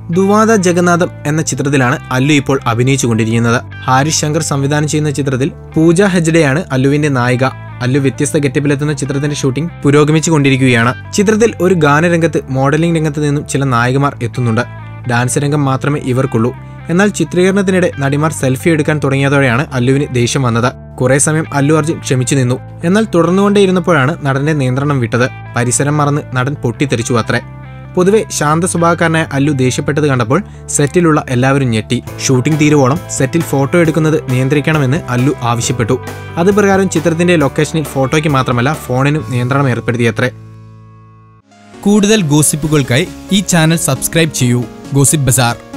ദുവാദ ജഗന്നാഥം എന്ന ചിത്രത്തിലാണ് അല്ലു ഇപ്പോൾ അഭിനയിച്ചുകൊണ്ടിരിക്കുന്നത് ഹാരിസ് ശങ്കർ സംവിധാനം ചെയ്യുന്ന ചിത്രത്തിൽ പൂജ ഹെജ്ഡെയാണ് അല്ലുവിന്റെ നായിക അല്ലു വ്യത്യസ്ത ഗെറ്റപ്പിലെത്തുന്ന ചിത്രത്തിന്റെ ഷൂട്ടിംഗ് പുരോഗമിച്ചു കൊണ്ടിരിക്കുകയാണ് ചിത്രത്തിൽ ഒരു ഗാനരംഗത്ത് മോഡലിംഗ് രംഗത്ത് നിന്നും ചില നായികമാർ എത്തുന്നുണ്ട് ഡാൻസ് രംഗം മാത്രമേ ഇവർക്കുള്ളൂ എന്നാൽ ചിത്രീകരണത്തിനിടെ നടിമാർ സെൽഫി എടുക്കാൻ തുടങ്ങിയതോടെയാണ് അല്ലുവിന് ദേഷ്യം വന്നത് കുറെ സമയം അല്ലു അർജുൻ ക്ഷമിച്ചു നിന്നു എന്നാൽ തുടർന്നുകൊണ്ടേയിരുന്നപ്പോഴാണ് നടന്റെ നിയന്ത്രണം വിട്ടത് പരിസരം മറന്ന് നടൻ പൊട്ടിത്തെറിച്ചു അത്രേ പൊതുവെ ശാന്ത സ്വഭാവക്കാരനായ അല്ലു ദേഷ്യപ്പെട്ടത് കണ്ടപ്പോൾ സെറ്റിലുള്ള എല്ലാവരും ഞെട്ടി ഷൂട്ടിംഗ് തീരുവോളം സെറ്റിൽ ഫോട്ടോ എടുക്കുന്നത് നിയന്ത്രിക്കണമെന്ന് അല്ലു ആവശ്യപ്പെട്ടു അത് പ്രകാരം ചിത്രത്തിന്റെ ലൊക്കേഷനിൽ ഫോട്ടോയ്ക്ക് മാത്രമല്ല ഫോണിനും നിയന്ത്രണം ഏർപ്പെടുത്തിയത്രേ കൂടുതൽ ഗോസിപ്പുകൾക്കായി ഈ ചാനൽ സബ്സ്ക്രൈബ് ചെയ്യൂ ഗോസിപ്പ് ബസാർ